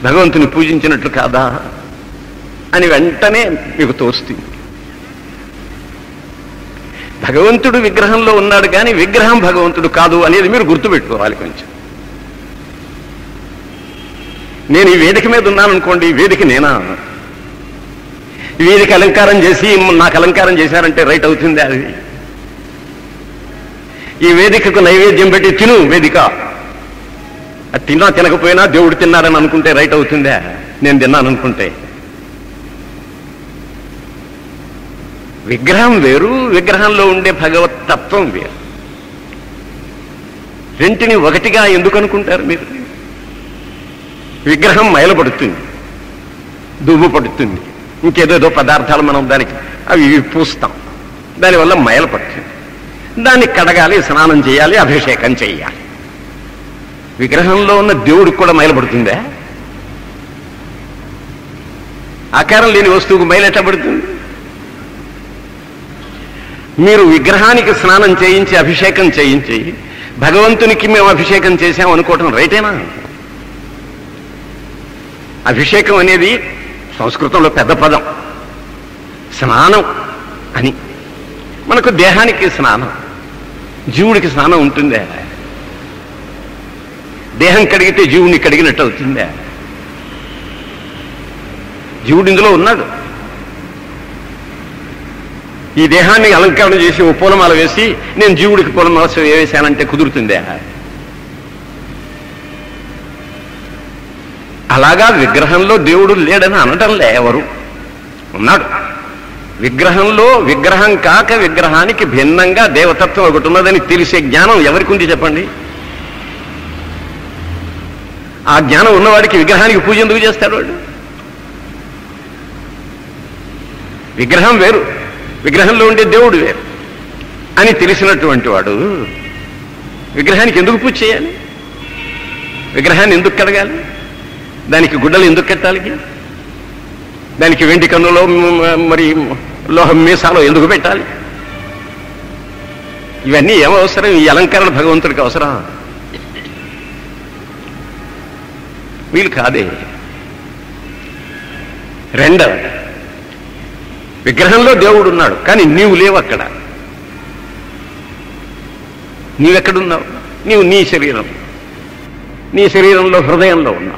భగవంతుని పూజించినట్లు కాదా అని వెంటనే మీకు తోస్తుంది భగవంతుడు విగ్రహంలో ఉన్నాడు కానీ విగ్రహం భగవంతుడు కాదు అనేది మీరు గుర్తుపెట్టుకోవాలి కొంచెం నేను ఈ వేదిక మీద ఉన్నాను అనుకోండి ఈ వేదిక నేనా ఈ వేదిక అలంకారం చేసి నాకు అలంకారం చేశారంటే రైట్ అవుతుంది అది ఈ వేదికకు నైవేద్యం పెట్టి తిను వేదిక అది తిన్నా తినకపోయినా దేవుడు తిన్నారని అనుకుంటే రైట్ అవుతుందా నేను తిన్నాను అనుకుంటే విగ్రహం వేరు విగ్రహంలో ఉండే భగవత్ తత్వం వేరు రెంటిని ఒకటిగా ఎందుకు అనుకుంటారు మీరు విగ్రహం మైలపడుతుంది దుమ్ము పడుతుంది ఇంకేదేదో పదార్థాలు మనం దానికి అవి ఇవి పూస్తాం దానివల్ల మైల పడుతుంది దాన్ని కడగాలి స్నానం చేయాలి అభిషేకం చేయాలి విగ్రహంలో ఉన్న దేవుడికి కూడా మైలపడుతుందా ఆకారం లేని వస్తువుకు మైలు ఎట్లా పడుతుంది మీరు విగ్రహానికి స్నానం చేయించి అభిషేకం చేయించి భగవంతునికి మేము అభిషేకం చేశాం అనుకోవటం రైటేనా అభిషేకం అనేది సంస్కృతంలో పెద్ద పదం స్నానం అని మనకు దేహానికి స్నానం జీవుడికి స్నానం ఉంటుందే దేహం కడిగితే జీవుని కడిగినట్టు అవుతుందే జీవుడు ఇందులో ఉన్నాడు ఈ దేహాన్ని అలంకరణ చేసి ఓ పూలమాల వేసి నేను జీవుడికి పూలమాల వేసానంటే కుదురుతుందే అలాగా విగ్రహంలో దేవుడు లేడని అనటంలే ఎవరు ఉన్నాడు విగ్రహంలో విగ్రహం కాక విగ్రహానికి భిన్నంగా దేవతత్వం ఒకటి ఉన్నదని తెలిసే జ్ఞానం ఎవరికి ఉంది చెప్పండి ఆ జ్ఞానం ఉన్నవాడికి విగ్రహానికి పూజ ఎందుకు చేస్తాడు వాడు విగ్రహం వేరు విగ్రహంలో ఉండే దేవుడు వేరు అని తెలిసినటువంటి వాడు విగ్రహానికి ఎందుకు పూజ చేయాలి విగ్రహాన్ని ఎందుకు కడగాలి దానికి గుడ్డలు ఎందుకు కట్టాలి దానికి వెండి కన్నులో మ- మరి లోహం మీసాలో ఎందుకు పెట్టాలి ఇవన్నీ ఏం అవసరం ఈ అలంకరణ భగవంతుడికి అవసరం వీలు కాదే రెండవ విగ్రహంలో దేవుడు ఉన్నాడు కానీ నీవు లేవు అక్కడ నీవెక్కడున్నావు నీవు నీ శరీరం నీ శరీరంలో హృదయంలో ఉన్నావు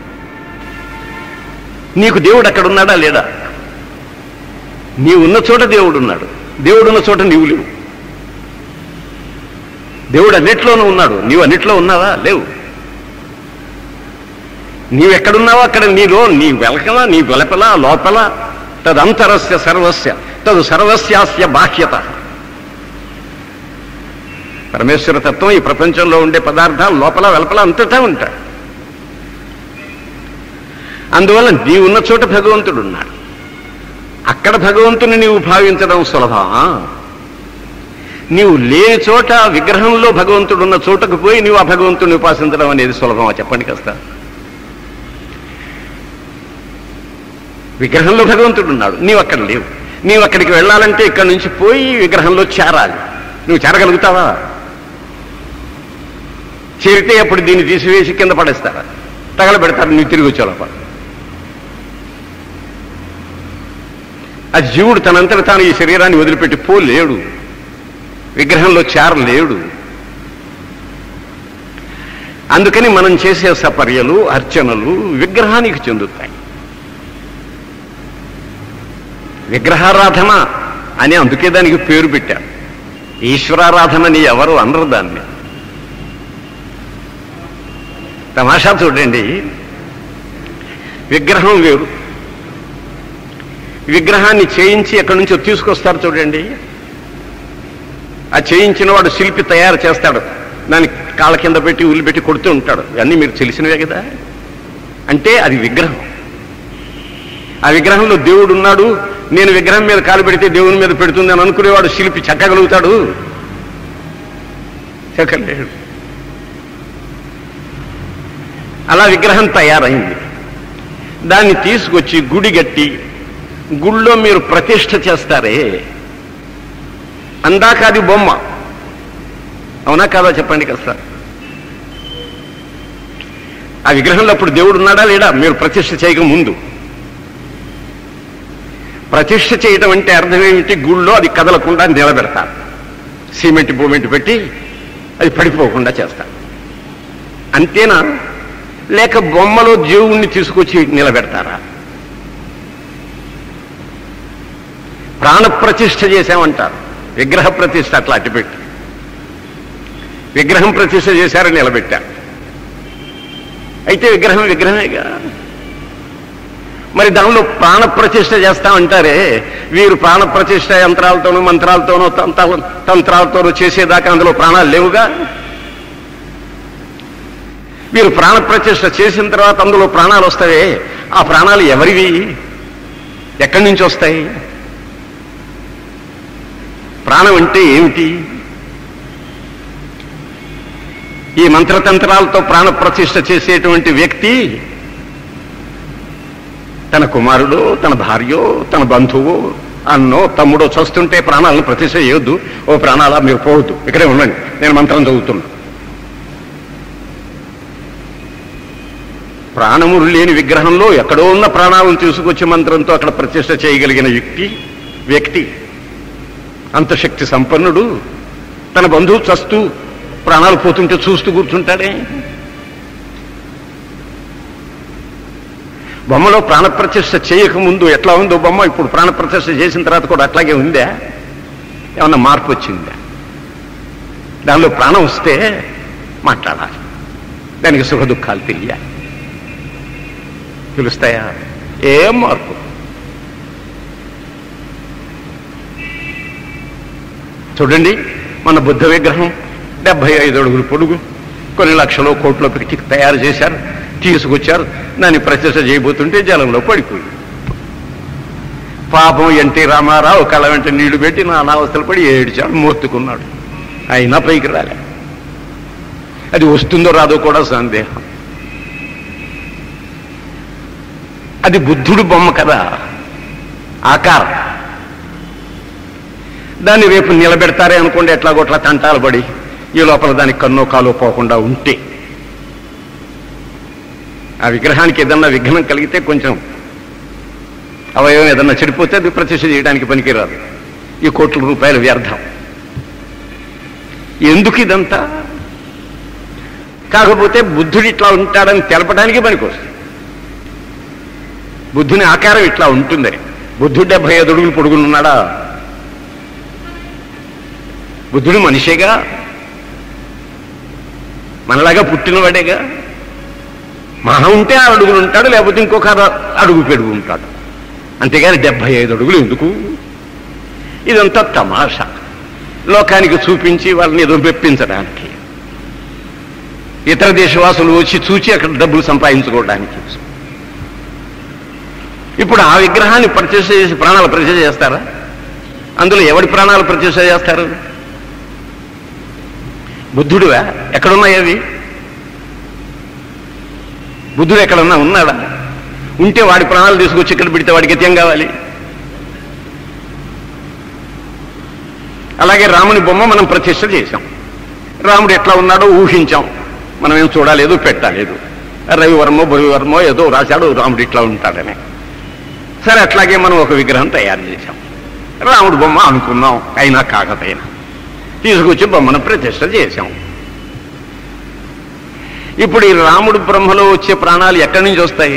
నీకు దేవుడు అక్కడ ఉన్నాడా లేడా నీవు ఉన్న చోట దేవుడు ఉన్నాడు దేవుడు ఉన్న చోట నీవు లేవు దేవుడు అన్నిట్లోనూ ఉన్నాడు నీవు అన్నిట్లో ఉన్నావా లేవు నీవెక్కడున్నావో అక్కడ నీలో నీ వెలకల నీ వెలపల లోపల తదంతరస్య సర్వస్య తదు సర్వస్యాస్య బాహ్యత పరమేశ్వర తత్వం ఈ ప్రపంచంలో ఉండే పదార్థాలు లోపల వెలపల అంతటా ఉంటాయి అందువల్ల నీవున్న చోట భగవంతుడు ఉన్నాడు అక్కడ భగవంతుని నీవు భావించడం సులభమా నీవు లేని చోట విగ్రహంలో భగవంతుడు ఉన్న చోటకు పోయి నీవు ఆ భగవంతుని ఉపాసించడం అనేది సులభమా చెప్పండి కాస్త విగ్రహంలో భగవంతుడు ఉన్నాడు నీవు అక్కడ లేవు నీవు అక్కడికి వెళ్ళాలంటే ఇక్కడి నుంచి పోయి విగ్రహంలో చేరాలి నువ్వు చేరగలుగుతావా చేరితే అప్పుడు దీన్ని తీసివేసి కింద పడేస్తారా తగలబెడతారు నువ్వు తిరిగి వచ్చే లోపల ఆ జీవుడు తనంతట తాను ఈ శరీరాన్ని వదిలిపెట్టి పోలేడు విగ్రహంలో చేరలేడు అందుకని మనం చేసే సపర్యలు అర్చనలు విగ్రహానికి చెందుతాయి విగ్రహారాధన అని అందుకే దానికి పేరు పెట్టారు ఈశ్వరారాధనని ఎవరు అనరు దాన్ని తమాషా చూడండి విగ్రహం వేరు విగ్రహాన్ని చేయించి ఎక్కడి నుంచో తీసుకొస్తారు చూడండి ఆ చేయించిన వాడు శిల్పి తయారు చేస్తాడు దాన్ని కాళ్ళ కింద పెట్టి ఉల్లి పెట్టి కొడుతూ ఉంటాడు ఇవన్నీ మీరు తెలిసినవే కదా అంటే అది విగ్రహం ఆ విగ్రహంలో దేవుడు ఉన్నాడు నేను విగ్రహం మీద కాలు పెడితే దేవుని మీద పెడుతుంది అని అనుకునేవాడు శిల్పి చెక్కగలుగుతాడు చెక్కలేడు అలా విగ్రహం తయారైంది దాన్ని తీసుకొచ్చి గుడి గట్టి గుళ్ళో మీరు ప్రతిష్ఠ చేస్తారే అందాక అది బొమ్మ అవునా కాదా చెప్పండి కాస్త ఆ విగ్రహంలో అప్పుడు దేవుడు ఉన్నాడా లేడా మీరు ప్రతిష్ఠ చేయక ముందు ప్రతిష్ఠ చేయడం అంటే అర్థం ఏమిటి గుళ్ళో అది కదలకుండా నిలబెడతారు సిమెంట్ బూమెంట్ పెట్టి అది పడిపోకుండా చేస్తారు అంతేనా లేక బొమ్మలో దేవుణ్ణి తీసుకొచ్చి నిలబెడతారా ప్రాణ ప్రతిష్ఠ చేశామంటారు విగ్రహ ప్రతిష్ఠ అట్లా అట్టిపెట్టి విగ్రహం ప్రతిష్ఠ చేశారని నిలబెట్టారు అయితే విగ్రహం విగ్రహమేగా మరి దానిలో ప్రాణ ప్రతిష్ఠ చేస్తామంటారే వీరు ప్రాణ ప్రతిష్ఠ యంత్రాలతోనూ మంత్రాలతోనూ తంత్రాల తంత్రాలతోనూ చేసేదాకా అందులో ప్రాణాలు లేవుగా వీరు ప్రాణ ప్రతిష్ఠ చేసిన తర్వాత అందులో ప్రాణాలు వస్తాయే ఆ ప్రాణాలు ఎవరివి ఎక్కడి నుంచి వస్తాయి ప్రాణం అంటే ఏమిటి ఈ మంత్రతంత్రాలతో ప్రాణ ప్రతిష్ఠ చేసేటువంటి వ్యక్తి తన కుమారుడు తన భార్యో తన బంధువు అన్నో తమ్ముడో చస్తుంటే ప్రాణాలను ప్రతిష్ఠ చేయొద్దు ఓ ప్రాణాలా మీరు పోవద్దు ఇక్కడే ఉండండి నేను మంత్రం చదువుతున్నా ప్రాణములు లేని విగ్రహంలో ఎక్కడో ఉన్న ప్రాణాలను తీసుకొచ్చి మంత్రంతో అక్కడ ప్రతిష్ఠ చేయగలిగిన వ్యక్తి వ్యక్తి అంత శక్తి సంపన్నుడు తన బంధువు చస్తూ ప్రాణాలు పోతుంటే చూస్తూ కూర్చుంటాడే బొమ్మలో ప్రాణప్రతిష్ఠ చేయకముందు ఎట్లా ఉందో బొమ్మ ఇప్పుడు ప్రాణప్రతిష్ఠ చేసిన తర్వాత కూడా అట్లాగే ఉందా ఏమన్నా మార్పు వచ్చిందా దానిలో ప్రాణం వస్తే మాట్లాడాలి దానికి సుఖ దుఃఖాలు తెలియాలి తెలుస్తాయా ఏం మార్పు చూడండి మన బుద్ధ విగ్రహం డెబ్బై ఐదు అడుగులు పొడుగు కొన్ని లక్షలు కోట్లు పెట్టి తయారు చేశారు తీసుకొచ్చారు దాన్ని ప్రతిష్ట చేయబోతుంటే జలంలో పడిపోయింది పాపం ఎన్టీ రామారావు కళ్ళ వెంట నీళ్లు పెట్టి నా అనావస్థలు పడి ఏడ్చాడు మోత్తుకున్నాడు అయినా పైకి రాలే అది వస్తుందో రాదో కూడా సందేహం అది బుద్ధుడు బొమ్మ కదా ఆకారం దాన్ని రేపు నిలబెడతారే అనుకోండి ఎట్లాగోట్లా తంటాలు పడి ఈ లోపల దానికి కన్నో కాలో పోకుండా ఉంటే ఆ విగ్రహానికి ఏదన్నా విఘ్నం కలిగితే కొంచెం అవయవం ఏదన్నా చెడిపోతే అది ప్రతిష్ఠ చేయడానికి పనికిరాదు ఈ కోట్ల రూపాయలు వ్యర్థం ఎందుకు ఇదంతా కాకపోతే బుద్ధుడు ఇట్లా ఉంటాడని తెలపడానికి పనికొస్తుంది బుద్ధుని ఆకారం ఇట్లా ఉంటుంది బుద్ధుడు డెబ్బై ఐదు అడుగులు పొడుగునున్నాడా బుద్ధుడు మనిషేగా మనలాగా పుట్టినవాడేగా మహా ఉంటే ఆ అడుగులు ఉంటాడు లేకపోతే ఇంకొక అర- అడుగు పెడుగు ఉంటాడు అంతేగాని డెబ్బై ఐదు అడుగులు ఎందుకు ఇదంతా తమాషా లోకానికి చూపించి వాళ్ళని ఏదో మెప్పించడానికి ఇతర దేశవాసులు వచ్చి చూచి అక్కడ డబ్బులు సంపాదించుకోవడానికి ఇప్పుడు ఆ విగ్రహాన్ని ప్రతిష్ఠ చేసి ప్రాణాలు ప్రతిష్ఠ చేస్తారా అందులో ఎవడి ప్రాణాలు ప్రతిష్ఠ చేస్తారు బుద్ధుడువా ఎక్కడున్నాయి అవి బుద్ధుడు ఎక్కడన్నా ఉన్నాడా ఉంటే వాడి ప్రాణాలు తీసుకొచ్చి ఇక్కడ పెడితే వాడికి గత్యం కావాలి అలాగే రాముని బొమ్మ మనం ప్రతిష్ఠ చేశాం రాముడు ఎట్లా ఉన్నాడో ఊహించాం మనం ఏం చూడలేదు పెట్టలేదు రవివర్మో బొలివర్మో ఏదో రాశాడు రాముడు ఇట్లా ఉంటాడని సరే అట్లాగే మనం ఒక విగ్రహం తయారు చేశాం రాముడు బొమ్మ అనుకున్నాం అయినా కాకపోయినా తీసుకొచ్చి బొమ్మను ప్రతిష్ఠ చేశాం ఇప్పుడు ఈ రాముడు బ్రహ్మలో వచ్చే ప్రాణాలు ఎక్కడి నుంచి వస్తాయి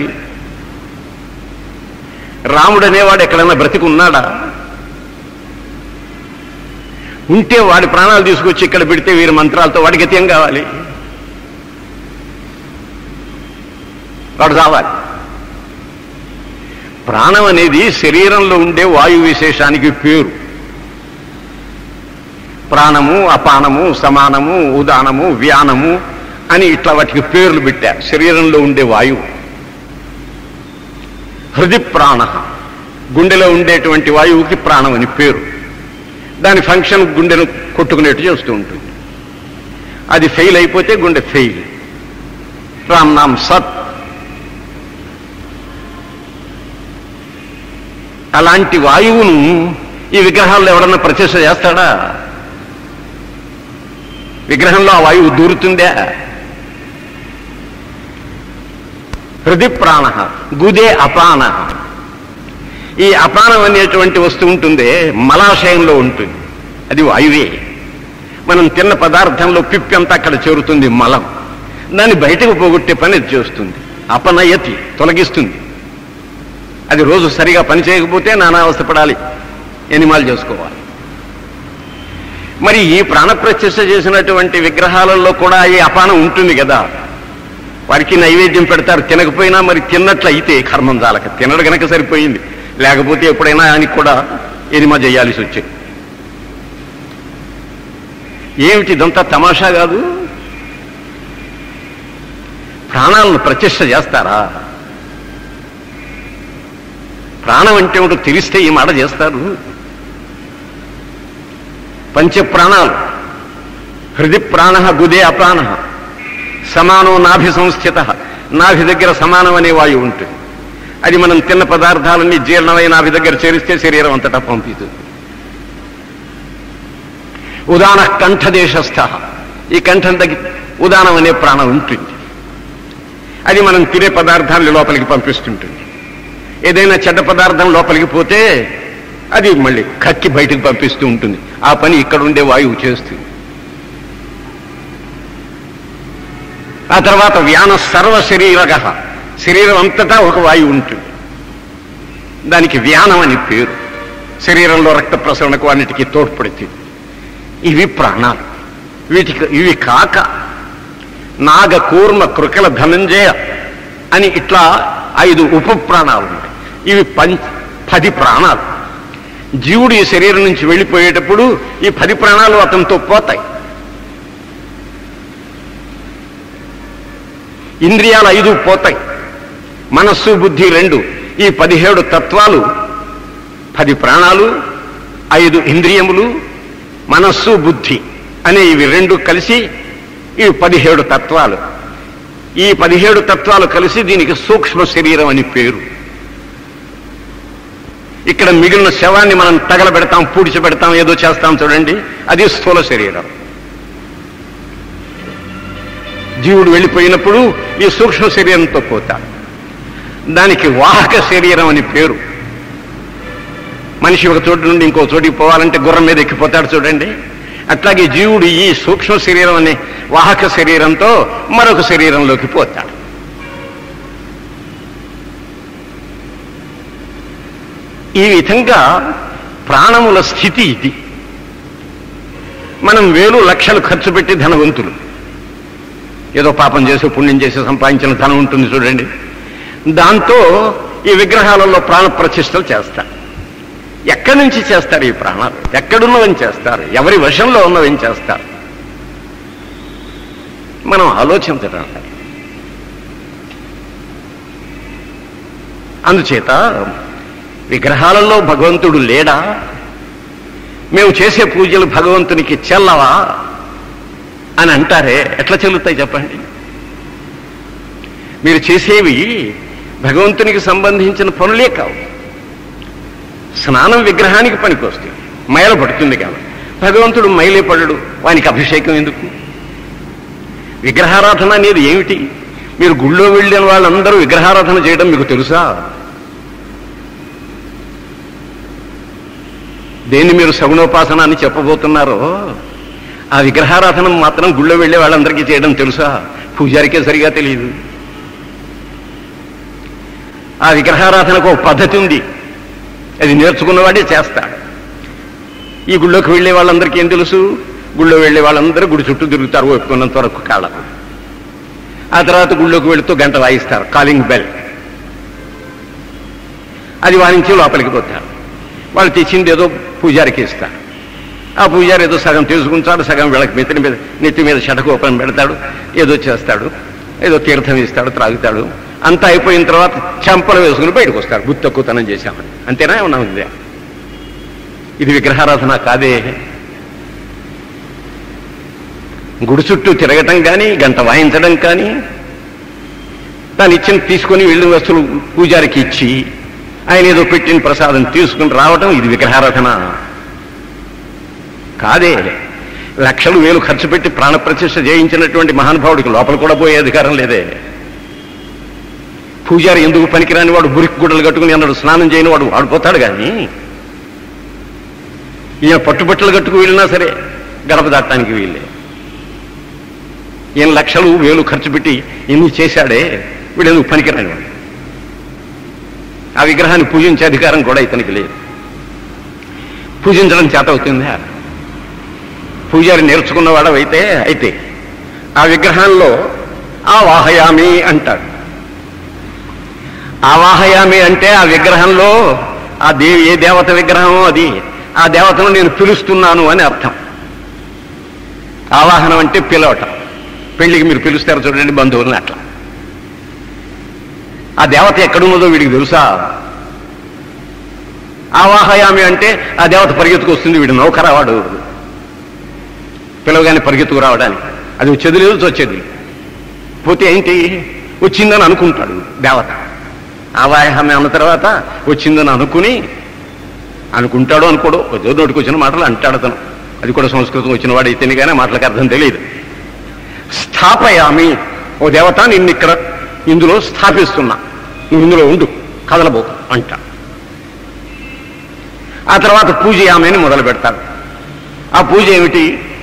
రాముడు అనేవాడు ఎక్కడైనా బ్రతికున్నాడా ఉంటే వాడి ప్రాణాలు తీసుకొచ్చి ఇక్కడ పెడితే వీరి మంత్రాలతో వాడికి గత్యం కావాలి వాడు కావాలి ప్రాణం అనేది శరీరంలో ఉండే వాయు విశేషానికి పేరు ప్రాణము అపానము సమానము ఉదానము వ్యానము అని ఇట్లా వాటికి పేర్లు పెట్టారు శరీరంలో ఉండే వాయువు హృది ప్రాణ గుండెలో ఉండేటువంటి వాయువుకి ప్రాణం అని పేరు దాని ఫంక్షన్ గుండెను కొట్టుకునేట్టు చేస్తూ ఉంటుంది అది ఫెయిల్ అయిపోతే గుండె ఫెయిల్ రామ్ నామ్ సత్ అలాంటి వాయువును ఈ విగ్రహాల్లో ఎవడన్నా ప్రతిష్ట చేస్తాడా విగ్రహంలో ఆ వాయువు దూరుతుందా హృది ప్రాణ గుదే అపాన ఈ అపానం అనేటువంటి వస్తువు ఉంటుందే మలాశయంలో ఉంటుంది అది వాయువే మనం తిన్న పదార్థంలో పిప్పి అంతా అక్కడ చేరుతుంది మలం దాన్ని బయటకు పోగొట్టే పని అది చేస్తుంది అపనయతి తొలగిస్తుంది అది రోజు సరిగా పని చేయకపోతే నానా అవస్థపడాలి ఎనిమాలు చేసుకోవాలి మరి ఈ ప్రాణప్రతిష్ఠ చేసినటువంటి విగ్రహాలలో కూడా ఈ అపానం ఉంటుంది కదా వారికి నైవేద్యం పెడతారు తినకపోయినా మరి తిన్నట్లయితే కర్మం జాలక తినడు గనక సరిపోయింది లేకపోతే ఎప్పుడైనా ఆయనకి కూడా ఎనిమ చేయాల్సి వచ్చేది ఏమిటి ఇదంతా తమాషా కాదు ప్రాణాలను ప్రతిష్ఠ చేస్తారా ప్రాణం అంటే ఏమిటో తెలిస్తే ఈ మాట చేస్తారు పంచ ప్రాణాలు హృది ప్రాణ గుదే అప్రాణ సమానో నాభి సంస్థిత నాభి దగ్గర సమానం అనే వాయువు ఉంటుంది అది మనం తిన్న పదార్థాలన్నీ జీర్ణమై నాభి దగ్గర చేరిస్తే శరీరం అంతటా పంపిస్తుంది ఉదాన కంఠదేశస్థ ఈ కంఠం దగ్గర ఉదానం అనే ప్రాణం ఉంటుంది అది మనం తినే పదార్థాన్ని లోపలికి పంపిస్తుంటుంది ఏదైనా చెడ్డ పదార్థం లోపలికి పోతే అది మళ్ళీ కక్కి బయటకు పంపిస్తూ ఉంటుంది ఆ పని ఇక్కడ ఉండే వాయువు చేస్తుంది ఆ తర్వాత వ్యాన సర్వ శరీరగ శరీరం అంతటా ఒక వాయువు ఉంటుంది దానికి వ్యానం అని పేరు శరీరంలో రక్త ప్రసరణకు అన్నిటికీ తోడ్పడుతుంది ఇవి ప్రాణాలు వీటికి ఇవి కాక నాగ కూర్మ కృకల ధనంజయ అని ఇట్లా ఐదు ఉప ప్రాణాలు ఉన్నాయి ఇవి పంచ పది ప్రాణాలు జీవుడు ఈ శరీరం నుంచి వెళ్ళిపోయేటప్పుడు ఈ పది ప్రాణాలు అతనితో పోతాయి ఇంద్రియాలు ఐదు పోతాయి మనస్సు బుద్ధి రెండు ఈ పదిహేడు తత్వాలు పది ప్రాణాలు ఐదు ఇంద్రియములు మనస్సు బుద్ధి అనే ఇవి రెండు కలిసి ఇవి పదిహేడు తత్వాలు ఈ పదిహేడు తత్వాలు కలిసి దీనికి సూక్ష్మ శరీరం అని పేరు ఇక్కడ మిగిలిన శవాన్ని మనం తగలబెడతాం పూడ్చిపెడతాం ఏదో చేస్తాం చూడండి అది స్థూల శరీరం జీవుడు వెళ్ళిపోయినప్పుడు ఈ సూక్ష్మ శరీరంతో పోతాడు దానికి వాహక శరీరం అని పేరు మనిషి ఒక చోటు నుండి ఇంకో చోటికి పోవాలంటే గుర్రం మీద ఎక్కిపోతాడు చూడండి అట్లాగే జీవుడు ఈ సూక్ష్మ శరీరం అనే వాహక శరీరంతో మరొక శరీరంలోకి పోతాడు ఈ విధంగా ప్రాణముల స్థితి ఇది మనం వేలు లక్షలు ఖర్చు పెట్టి ధనవంతులు ఏదో పాపం చేసి పుణ్యం చేసి సంపాదించిన ధనం ఉంటుంది చూడండి దాంతో ఈ విగ్రహాలలో ప్రాణ ప్రతిష్టలు చేస్తారు ఎక్కడి నుంచి చేస్తారు ఈ ప్రాణాలు ఎక్కడున్నవని చేస్తారు ఎవరి వశంలో ఉన్నవని చేస్తారు మనం ఆలోచించడం అందుచేత విగ్రహాలలో భగవంతుడు లేడా మేము చేసే పూజలు భగవంతునికి చెల్లవా అని అంటారే ఎట్లా చెల్లుతాయి చెప్పండి మీరు చేసేవి భగవంతునికి సంబంధించిన పనులే కావు స్నానం విగ్రహానికి పనికొస్తుంది మైల పడుతుంది కానీ భగవంతుడు మైలే పడడు వానికి అభిషేకం ఎందుకు విగ్రహారాధన అనేది ఏమిటి మీరు గుళ్ళో వెళ్ళిన వాళ్ళందరూ విగ్రహారాధన చేయడం మీకు తెలుసా దేన్ని మీరు సగుణోపాసన అని చెప్పబోతున్నారో ఆ విగ్రహారాధన మాత్రం గుళ్ళో వెళ్ళే వాళ్ళందరికీ చేయడం తెలుసా పూజారికే సరిగా తెలియదు ఆ విగ్రహారాధనకు ఒక పద్ధతి ఉంది అది నేర్చుకున్నవాడే చేస్తాడు ఈ గుళ్ళోకి వెళ్ళే వాళ్ళందరికీ ఏం తెలుసు గుళ్ళో వెళ్ళే వాళ్ళందరూ గుడి చుట్టూ తిరుగుతారు ఒప్పుకున్నంత వరకు కాళ్ళకు ఆ తర్వాత గుళ్ళోకి వెళుతూ గంట వాయిస్తారు కాలింగ్ బెల్ అది వాయించి లోపలికి పోతారు వాళ్ళు తెచ్చింది ఏదో పూజారికి ఇస్తారు ఆ పూజారి ఏదో సగం తీసుకుంటాడు సగం వీళ్ళకి నెత్తి మీద నెత్తి మీద షటకోపం పెడతాడు ఏదో చేస్తాడు ఏదో తీర్థం ఇస్తాడు త్రాగుతాడు అంతా అయిపోయిన తర్వాత చెంపలు వేసుకుని బయటకు వస్తారు గుర్తు తక్కువతనం చేశామని అంతేనా ఏమన్నా ఉందే ఇది విగ్రహారాధన కాదే గుడి చుట్టూ తిరగటం కానీ గంట వాయించడం కానీ దాని ఇచ్చిన తీసుకొని వెళ్ళిన వస్తువులు పూజారికి ఇచ్చి ఆయన ఏదో పెట్టిన ప్రసాదం తీసుకుని రావటం ఇది విగ్రహారాధన కాదే లక్షలు వేలు ఖర్చు పెట్టి ప్రాణప్రతిష్ఠ చేయించినటువంటి మహానుభావుడికి లోపల కూడా పోయే అధికారం లేదే పూజారి ఎందుకు పనికిరాని వాడు బురికి గుడ్డలు కట్టుకుని అన్నాడు స్నానం చేయని వాడు వాడిపోతాడు కానీ ఈయన పట్టుబట్టలు కట్టుకు వెళ్ళినా సరే గడప దాటడానికి వీళ్ళే ఈయన లక్షలు వేలు ఖర్చు పెట్టి ఇన్ని చేశాడే వీడు ఎందుకు పనికిరాని వాడు ఆ విగ్రహాన్ని పూజించే అధికారం కూడా ఇతనికి లేదు పూజించడం చేత అవుతుందా పూజారి నేర్చుకున్నవాడు అయితే అయితే ఆ విగ్రహంలో ఆవాహయామి అంటాడు ఆవాహయామి అంటే ఆ విగ్రహంలో ఆ దేవి ఏ దేవత విగ్రహమో అది ఆ దేవతను నేను పిలుస్తున్నాను అని అర్థం ఆవాహనం అంటే పిలవటం పెళ్లికి మీరు పిలుస్తారు చూడండి బంధువులను అట్లా ఆ దేవత ఎక్కడున్నదో వీడికి తెలుసా ఆవాహయామి అంటే ఆ దేవత పరిగెత్తుకు వస్తుంది వీడు నౌకరావాడు పిలవగానే పరిగెత్తుకు రావడానికి అది వచ్చేది లేదు వచ్చేది పోతే ఏంటి వచ్చిందని అనుకుంటాడు దేవత ఆవాహయామి అన్న తర్వాత వచ్చిందని అనుకుని అనుకుంటాడో అనుకోడు ఏదో నోటికి వచ్చిన మాటలు అంటాడు అతను అది కూడా సంస్కృతం వచ్చిన వాడు అయితేనే కానీ మాటలకు అర్థం తెలియదు స్థాపయామి ఓ దేవత నిన్ను ఇక్కడ ఇందులో స్థాపిస్తున్నా నువ్వు ఇందులో ఉండు కదలబో అంట ఆ తర్వాత పూజ ఆమెని మొదలు పెడతాడు ఆ పూజ ఏమిటి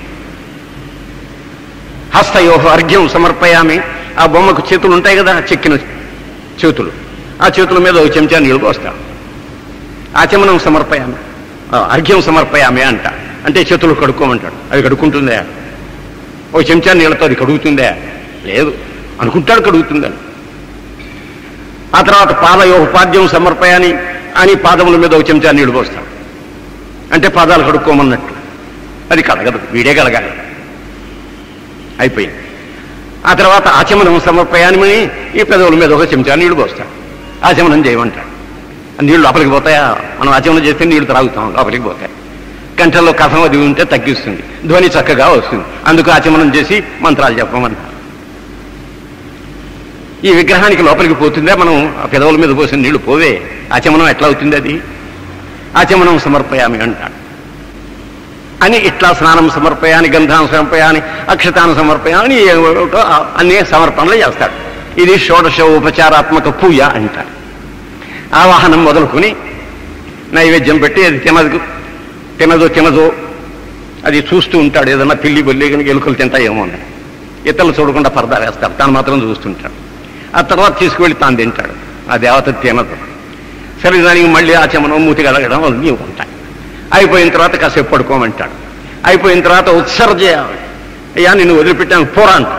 హస్తయోహ అర్ఘ్యం సమర్పయామి ఆ బొమ్మకు చేతులు ఉంటాయి కదా చెక్కిన చేతులు ఆ చేతుల మీద ఒక చెంచా నీళ్ళు పోస్తాడు ఆచమనం సమర్పయామి ఆ, అర్ఘ్యం సమర్పయామి అంట అంటే చేతులు కడుక్కోమంటాడు అది కడుక్కుంటుందే ఓ చెంచా నీళ్ళతో అది కడుగుతుందే లేదు అనుకుంటాడు కడుగుతుందని ఆ తర్వాత పాదయో ఉపాద్యం సమర్పయాని అని పాదముల మీద ఒక చెంచా నీళ్లు పోస్తాడు అంటే పాదాలు కడుక్కోమన్నట్టు అది కడగదు వీడే కడగాలి అయిపోయింది ఆ తర్వాత ఆచమనం సమర్పయాని ఈ పెదవుల మీద ఒక చెంచా నీళ్లు పోస్తాడు ఆచమనం చేయమంటాడు ఆ నీళ్లు లోపలికి పోతాయా మనం ఆచమనం చేస్తే నీళ్లు త్రాగుతాం లోపలికి పోతాయి కంఠంలో కథం అది ఉంటే తగ్గిస్తుంది ధ్వని చక్కగా వస్తుంది అందుకు ఆచమనం చేసి మంత్రాలు చెప్పమంటారు ఈ విగ్రహానికి లోపలికి పోతుందే మనం ఆ పెదవుల మీద పోసిన నీళ్లు పోవే ఆచమనం ఎట్లా అవుతుంది అది ఆచమనం సమర్పయామి అంటాడు అని ఇట్లా స్నానం సమర్పయాని గంధాన్ని సమర్పయాని అక్షతాన్ని సమర్పయాని ఏమిటో అన్ని సమర్పణలు చేస్తాడు ఇది షోడశ ఉపచారాత్మక పూజ అంటారు ఆవాహనం మొదలుకొని నైవేద్యం పెట్టి అది తినదు తినదో తినదో అది చూస్తూ ఉంటాడు ఏదన్నా పిల్లి బొల్లి కనుక ఎలుకలు తింటాయేమో అని ఇతరులు చూడకుండా పరదా వేస్తాడు తాను మాత్రం చూస్తుంటాడు ఆ తర్వాత తీసుకువెళ్ళి తాను తింటాడు ఆ దేవత తినదు సరే దానికి మళ్ళీ ఆచమనం మూతి కలగడం అన్నీ ఉంటాయి అయిపోయిన తర్వాత కాసేపు పడుకోమంటాడు అయిపోయిన తర్వాత ఉత్సర్జ అయ్యా నిన్ను వదిలిపెట్టాను పోరా అంట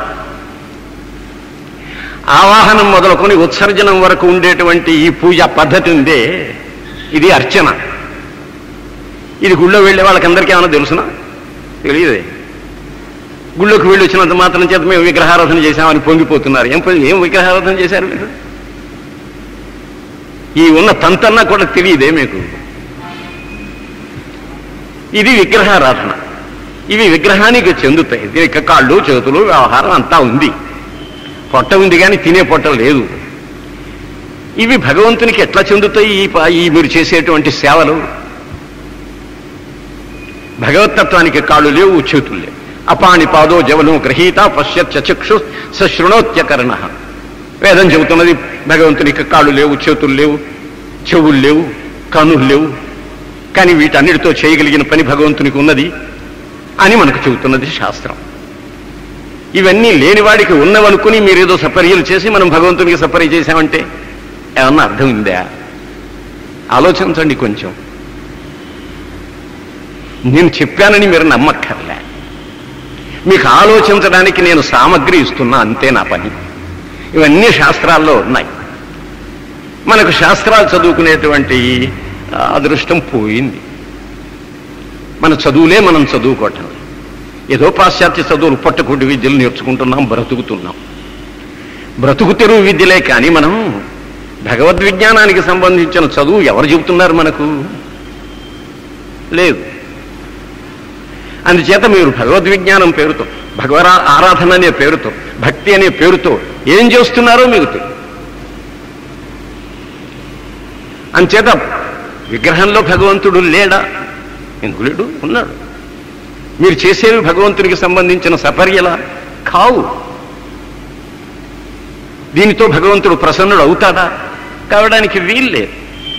ఆవాహనం మొదలుకొని ఉత్సర్జనం వరకు ఉండేటువంటి ఈ పూజ పద్ధతి ఉందే ఇది అర్చన ఇది గుళ్ళో వెళ్ళే వాళ్ళకందరికీ ఏమైనా తెలుసునా తెలియదే గుళ్ళోకి వెళ్ళి వచ్చినంత మాత్రం చేత మేము విగ్రహారాధన చేశామని పొంగిపోతున్నారు ఏం పొంగి- ఏం విగ్రహారాధన చేశారు మీరు ఈ ఉన్న తంతన్నా కూడా తెలియదే మీకు ఇది విగ్రహారాధన ఇవి విగ్రహానికి చెందుతాయి దీనికి కాళ్ళు చేతులు వ్యవహారం అంతా ఉంది పొట్ట ఉంది కానీ తినే పొట్ట లేదు ఇవి భగవంతునికి ఎట్లా చెందుతాయి ఈ ప- ఈ మీరు చేసేటువంటి సేవలు భగవతత్వానికి కాళ్ళు లేవు చేతులు లేవు అపాని పాదో జవలం గ్రహీత పశ్యత్ చక్షు సశృణోత్యకరణ వేదం చెబుతున్నది భగవంతునికి కాళ్ళు లేవు చేతులు లేవు చెవులు లేవు కన్నులు లేవు కానీ వీటన్నిటితో చేయగలిగిన పని భగవంతునికి ఉన్నది అని మనకు చెబుతున్నది శాస్త్రం ఇవన్నీ లేనివాడికి ఉన్నవనుకుని మీరేదో సపర్యలు చేసి మనం భగవంతునికి సపర్య చేశామంటే ఏమన్నా అర్థం ఉందా ఆలోచించండి కొంచెం నేను చెప్పానని మీరు నమ్మక్కర్లే మీకు ఆలోచించడానికి నేను సామగ్రి ఇస్తున్నా అంతే నా పని ఇవన్నీ శాస్త్రాల్లో ఉన్నాయి మనకు శాస్త్రాలు చదువుకునేటువంటి ఆ, అదృష్టం పోయింది మన చదువులే మనం చదువుకోవటం ఏదో పాశ్చాత్య చదువులు పట్టుకుంటి విద్యలు నేర్చుకుంటున్నాం బ్రతుకుతున్నాం బ్రతుకు తెరువు విద్యలే కానీ మనం భగవద్విజ్ఞానానికి సంబంధించిన చదువు ఎవరు చెబుతున్నారు మనకు లేదు అందుచేత మీరు భగవద్విజ్ఞానం పేరుతో భగవరా ఆరాధన అనే పేరుతో భక్తి అనే పేరుతో ఏం చేస్తున్నారో మీకు తెలియదు అంచేత విగ్రహంలో భగవంతుడు లేడా ఎందుకు లేడు ఉన్నాడు మీరు చేసేవి భగవంతునికి సంబంధించిన సపర్యల కావు దీనితో భగవంతుడు ప్రసన్నుడు అవుతాడా కావడానికి వీల్లేదు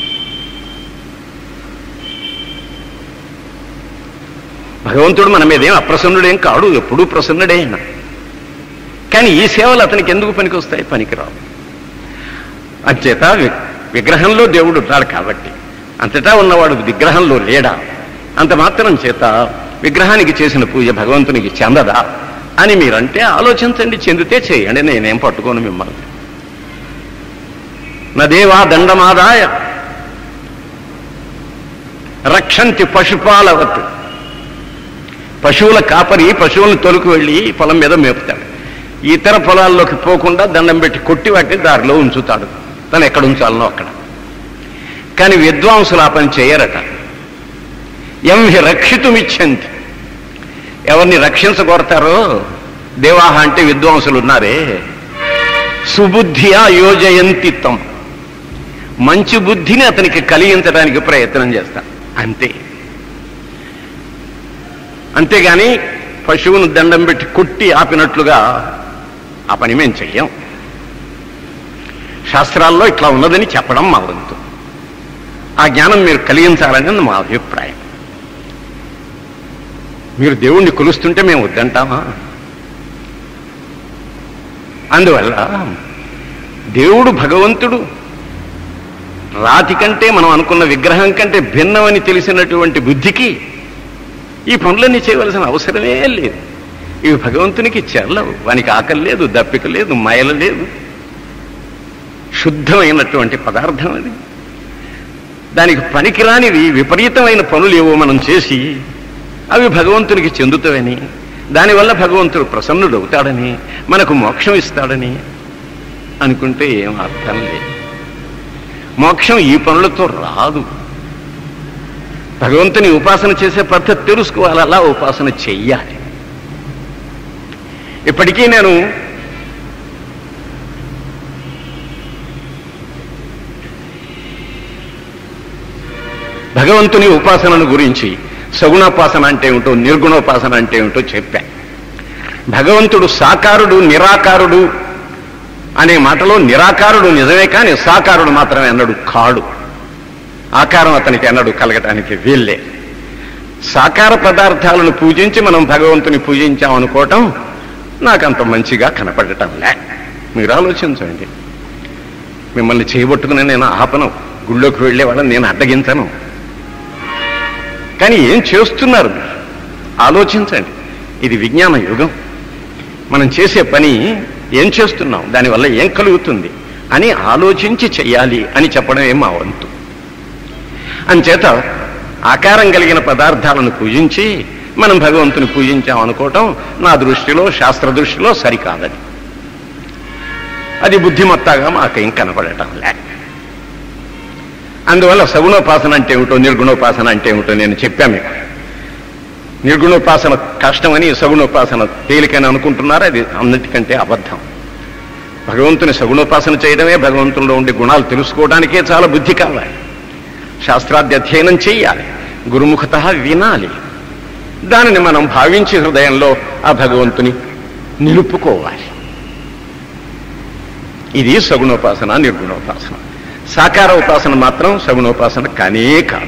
భగవంతుడు మన మీద ఏం అప్రసన్నుడేం కాడు ఎప్పుడూ ప్రసన్నుడే ఆయన కానీ ఈ సేవలు అతనికి ఎందుకు పనికి వస్తాయి పనికిరావు అంచేత వి- విగ్రహంలో దేవుడు ఉన్నాడు కాబట్టి అంతటా ఉన్నవాడు విగ్రహంలో లేడా అంత మాత్రం చేత విగ్రహానికి చేసిన పూజ భగవంతునికి చెందదా అని మీరంటే ఆలోచించండి చెందితే చేయండి నేనేం పట్టుకోను మిమ్మల్ని నదేవా దండమాదాయ రక్షంతి పశుపాలవత్ పశువుల కాపరి పశువులను తొలుకు వెళ్ళి పొలం మీద మేపుతాడు ఇతర పొలాల్లోకి పోకుండా దండం పెట్టి కొట్టి వాటిని దారిలో ఉంచుతాడు తను ఎక్కడ ఉంచాలనో అక్కడ కానీ విద్వాంసులు ఆ పని చేయరట ఎం హి రక్షితుమిచ్చంతి ఎవరిని రక్షించగొడతారో దేవాహ అంటే విద్వాంసులు ఉన్నారే సుబుద్ధియా యోజయంతి తం మంచి బుద్ధిని అతనికి కలిగించడానికి ప్రయత్నం చేస్తారు అంతే అంతేగాని పశువును దండం పెట్టి కొట్టి ఆపినట్లుగా ఆ పని మేము చెయ్యం శాస్త్రాల్లో ఇట్లా ఉన్నదని చెప్పడం మా వంతు ఆ జ్ఞానం మీరు కలిగించాలని మా అభిప్రాయం మీరు దేవుణ్ణి కొలుస్తుంటే మేము వద్దంటామా అందువల్ల దేవుడు భగవంతుడు రాతి కంటే మనం అనుకున్న విగ్రహం కంటే భిన్నమని తెలిసినటువంటి బుద్ధికి ఈ పనులన్నీ చేయవలసిన అవసరమే లేదు ఇవి భగవంతునికి చెల్లవు వానికి ఆకలి లేదు దప్పిక లేదు మాయల లేదు శుద్ధమైనటువంటి పదార్థం అది దానికి పనికిరానివి విపరీతమైన పనులు ఏవో మనం చేసి అవి భగవంతునికి చెందుతావని దానివల్ల భగవంతుడు ప్రసన్నుడు అవుతాడని మనకు మోక్షం ఇస్తాడని అనుకుంటే ఏం అర్థం లేదు మోక్షం ఈ పనులతో రాదు భగవంతుని ఉపాసన చేసే పద్ధతి తెలుసుకోవాలి అలా ఉపాసన చెయ్యాలి ఇప్పటికీ నేను భగవంతుని ఉపాసనను గురించి సగుణోపాసన అంటే ఏమిటో నిర్గుణోపాసన అంటే ఏమిటో చెప్పా భగవంతుడు సాకారుడు నిరాకారుడు అనే మాటలో నిరాకారుడు నిజమే కానీ సాకారుడు మాత్రమే అన్నాడు కాడు ఆకారం అతనికి అన్నాడు కలగటానికి వీల్లే సాకార పదార్థాలను పూజించి మనం భగవంతుని పూజించామనుకోవటం నాకంత మంచిగా కనపడటం లే మీరు ఆలోచించండి మిమ్మల్ని చేయబట్టుకుని నేను ఆపను గుళ్ళోకి వెళ్ళే వాళ్ళని నేను అడ్డగించను కానీ ఏం చేస్తున్నారు మీరు ఆలోచించండి ఇది విజ్ఞాన యుగం మనం చేసే పని ఏం చేస్తున్నాం దానివల్ల ఏం కలుగుతుంది అని ఆలోచించి చెయ్యాలి అని చెప్పడమే మా వంతు అంచేత ఆకారం కలిగిన పదార్థాలను పూజించి మనం భగవంతుని పూజించాం అనుకోవటం నా దృష్టిలో శాస్త్ర దృష్టిలో సరికాదని అది బుద్ధిమత్తాగా మాకేం కనపడటం లే అందువల్ల సగుణోపాసన అంటే ఏమిటో నిర్గుణోపాసన అంటే ఏమిటో నేను చెప్పాను మీకు నిర్గుణోపాసన కష్టమని సగుణోపాసన తేలికని అనుకుంటున్నారు అది అన్నిటికంటే అబద్ధం భగవంతుని సగుణోపాసన చేయడమే భగవంతుల్లో ఉండే గుణాలు తెలుసుకోవడానికే చాలా బుద్ధి కావాలి శాస్త్రాధ్య అధ్యయనం చెయ్యాలి గురుముఖత వినాలి దానిని మనం భావించి హృదయంలో ఆ భగవంతుని నిలుపుకోవాలి ఇది సగుణోపాసన నిర్గుణోపాసన సాకార ఉపాసన మాత్రం సగుణోపాసన కానే కాదు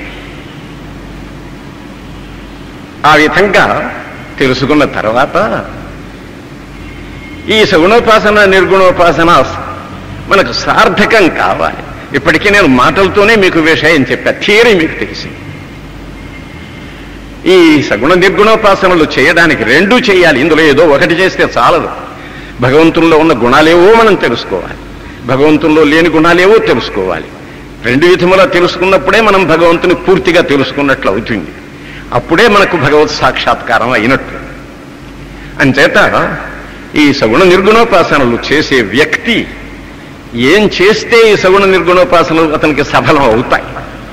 ఆ విధంగా తెలుసుకున్న తర్వాత ఈ సగుణోపాసన నిర్గుణోపాసన మనకు సార్థకం కావాలి ఇప్పటికీ నేను మాటలతోనే మీకు విషయం చెప్పా థియరీ మీకు తెలిసి ఈ సగుణ నిర్గుణోపాసనలు చేయడానికి రెండూ చేయాలి ఇందులో ఏదో ఒకటి చేస్తే చాలదు భగవంతుల్లో ఉన్న గుణాలేవో మనం తెలుసుకోవాలి భగవంతుల్లో లేని గుణాలేవో తెలుసుకోవాలి రెండు విధములా తెలుసుకున్నప్పుడే మనం భగవంతుని పూర్తిగా తెలుసుకున్నట్లు అవుతుంది అప్పుడే మనకు భగవత్ సాక్షాత్కారం అయినట్లు అంచేత ఈ సగుణ నిర్గుణోపాసనలు చేసే వ్యక్తి ఏం చేస్తే ఈ సగుణ నిర్గుణోపాసనలు అతనికి సఫలం అవుతాయి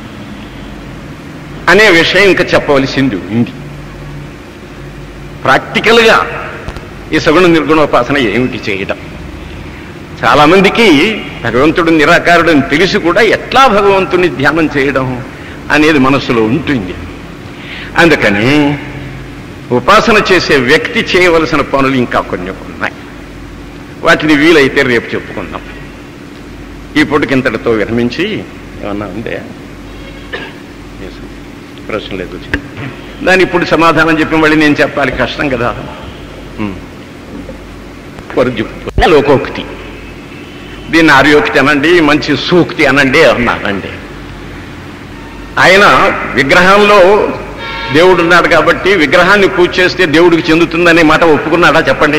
అనే విషయం ఇంకా చెప్పవలసింది ఉంది ప్రాక్టికల్గా ఈ సగుణ నిర్గుణోపాసన ఏమిటి చేయడం చాలా మందికి భగవంతుడు నిరాకారుడు అని తెలిసి కూడా ఎట్లా భగవంతుని ధ్యానం చేయడం అనేది మనసులో ఉంటుంది అందుకని ఉపాసన చేసే వ్యక్తి చేయవలసిన పనులు ఇంకా కొన్ని ఉన్నాయి వాటిని వీలైతే రేపు చెప్పుకుందాం ఈ పూటకి ఇంతటితో విరమించి ఏమన్నా ఉందే Yes. ప్రశ్న లేదు దాని ఇప్పుడు సమాధానం చెప్పిన మళ్ళీ నేను చెప్పాలి కష్టం కదా ఉమ్. వరుజు లోకోక్తి దీన్ని ఆర్యోక్తి అనండి మంచి సూక్తి అనండి అన్నానండి ఆయన విగ్రహంలో దేవుడు ఉన్నాడు కాబట్టి విగ్రహాన్ని పూజ చేస్తే దేవుడికి చెందుతుందనే మాట ఒప్పుకున్నాడా చెప్పండి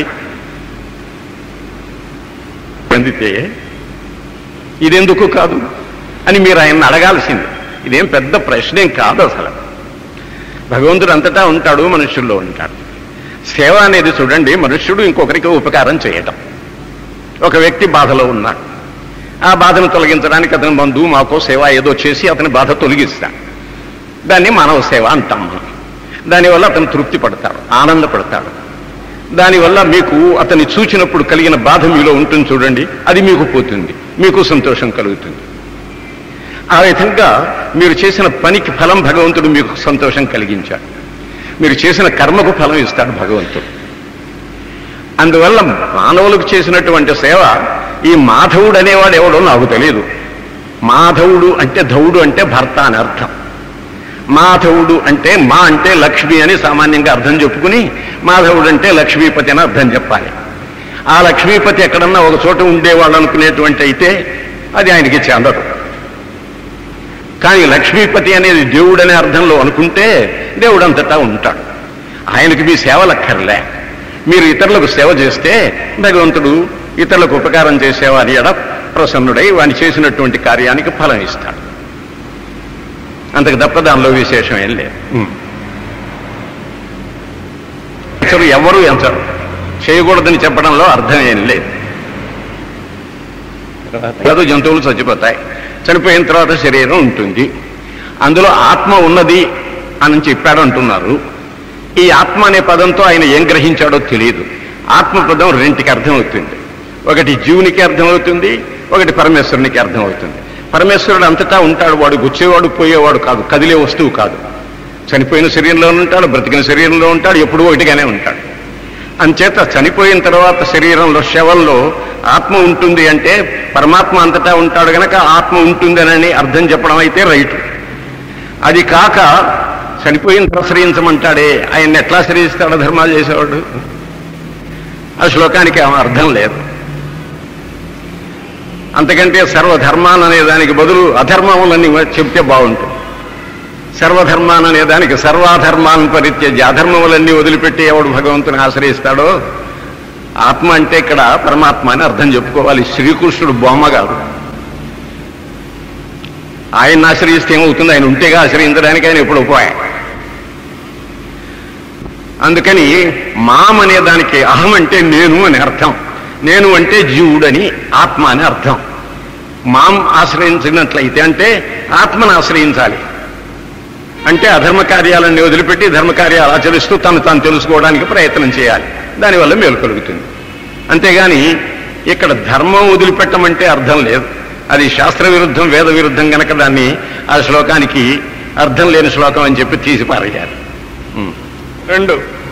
చెందితే ఇదెందుకు కాదు అని మీరు ఆయన్ని అడగాల్సింది ఇదేం పెద్ద ప్రశ్నేం కాదు అసలు భగవంతుడు అంతటా ఉంటాడు మనుషుల్లో ఉంటాడు సేవ అనేది చూడండి మనుష్యుడు ఇంకొకరికి ఉపకారం చేయటం ఒక వ్యక్తి బాధలో ఉన్నాడు ఆ బాధను తొలగించడానికి అతని బంధువు మాకో సేవ ఏదో చేసి అతని బాధ తొలగిస్తాడు దాన్ని మానవ సేవ అంటాం మనం దానివల్ల అతను తృప్తి పడతాడు ఆనందపడతాడు దానివల్ల మీకు అతన్ని చూచినప్పుడు కలిగిన బాధ మీలో ఉంటుంది చూడండి అది మీకు పోతుంది మీకు సంతోషం కలుగుతుంది ఆ విధంగా మీరు చేసిన పనికి ఫలం భగవంతుడు మీకు సంతోషం కలిగించాడు మీరు చేసిన కర్మకు ఫలం ఇస్తాడు భగవంతుడు అందువల్ల మానవులకు చేసినటువంటి సేవ ఈ మాధవుడు అనేవాడు ఎవడో నాకు తెలియదు మాధవుడు అంటే ధవుడు అంటే భర్త అని అర్థం మాధవుడు అంటే మా అంటే లక్ష్మి అని సామాన్యంగా అర్థం చెప్పుకుని మాధవుడు అంటే లక్ష్మీపతి అని అర్థం చెప్పాలి ఆ లక్ష్మీపతి ఎక్కడన్నా ఒక చోట ఉండేవాళ్ళు అనుకునేటువంటి అయితే అది ఆయనకి చెందదు కానీ లక్ష్మీపతి అనేది దేవుడు అనే అర్థంలో అనుకుంటే దేవుడు అంతటా ఉంటాడు ఆయనకి మీ సేవలక్కర్లే మీరు ఇతరులకు సేవ చేస్తే భగవంతుడు ఇతరులకు ఉపకారం చేసేవారి ఎడ ప్రసన్నుడై వాని చేసినటువంటి కార్యానికి ఫలం ఇస్తాడు అంతకు తప్ప దానిలో విశేషం ఏం లేదు అసలు ఎవరు ఎంచరు చేయకూడదని చెప్పడంలో అర్థం ఏం లేదు ఏదో జంతువులు చచ్చిపోతాయి చనిపోయిన తర్వాత శరీరం ఉంటుంది అందులో ఆత్మ ఉన్నది అని చెప్పాడు అంటున్నారు ఈ ఆత్మ అనే పదంతో ఆయన ఏం గ్రహించాడో తెలియదు ఆత్మ పదం రెంటికి అర్థమవుతుంది ఒకటి జీవునికి అర్థమవుతుంది ఒకటి పరమేశ్వరునికి అర్థమవుతుంది పరమేశ్వరుడు అంతటా ఉంటాడు వాడు గుచ్చేవాడు పోయేవాడు కాదు కదిలే వస్తువు కాదు చనిపోయిన శరీరంలో ఉంటాడు బ్రతికిన శరీరంలో ఉంటాడు ఎప్పుడూ ఒకటిగానే ఉంటాడు అంచేత చనిపోయిన తర్వాత శరీరంలో శవంలో ఆత్మ ఉంటుంది అంటే పరమాత్మ అంతటా ఉంటాడు గనక ఆత్మ ఉంటుందనని అర్థం చెప్పడం అయితే రైటు అది కాక చనిపోయిన తర్వాత శ్రయించమంటాడే ఆయన ఎట్లా శ్రయిస్తాడో ధర్మాలు చేసేవాడు ఆ శ్లోకానికి ఏమో అర్థం లేదు అంతకంటే సర్వధర్మాన్ అనే దానికి బదులు అధర్మములన్నీ చెప్తే బాగుంటుంది సర్వధర్మాన్ అనే దానికి సర్వాధర్మాన్ పరిత్యజ అధర్మములన్నీ వదిలిపెట్టి ఎవడు భగవంతుని ఆశ్రయిస్తాడో ఆత్మ అంటే ఇక్కడ పరమాత్మ అని అర్థం చెప్పుకోవాలి శ్రీకృష్ణుడు బొమ్మ కాదు ఆయన ఆశ్రయిస్తే ఏమవుతుంది ఆయన ఉంటేగా ఆశ్రయించడానికి ఆయన ఎప్పుడు ఉపాయం అందుకని మాం అనే దానికి అహం అంటే నేను అని అర్థం నేను అంటే జీవుడని ఆత్మ అని అర్థం మాం ఆశ్రయించినట్లయితే అంటే ఆత్మను ఆశ్రయించాలి అంటే అధర్మ కార్యాలన్నీ వదిలిపెట్టి ధర్మ కార్యాలు ఆచరిస్తూ తను తాను తెలుసుకోవడానికి ప్రయత్నం చేయాలి దానివల్ల మేలు కలుగుతుంది అంతేగాని ఇక్కడ ధర్మం వదిలిపెట్టమంటే అర్థం లేదు అది శాస్త్ర విరుద్ధం వేద విరుద్ధం గనక దాన్ని ఆ శ్లోకానికి అర్థం లేని శ్లోకం అని చెప్పి తీసి పారేయాలి ఉం. రెండు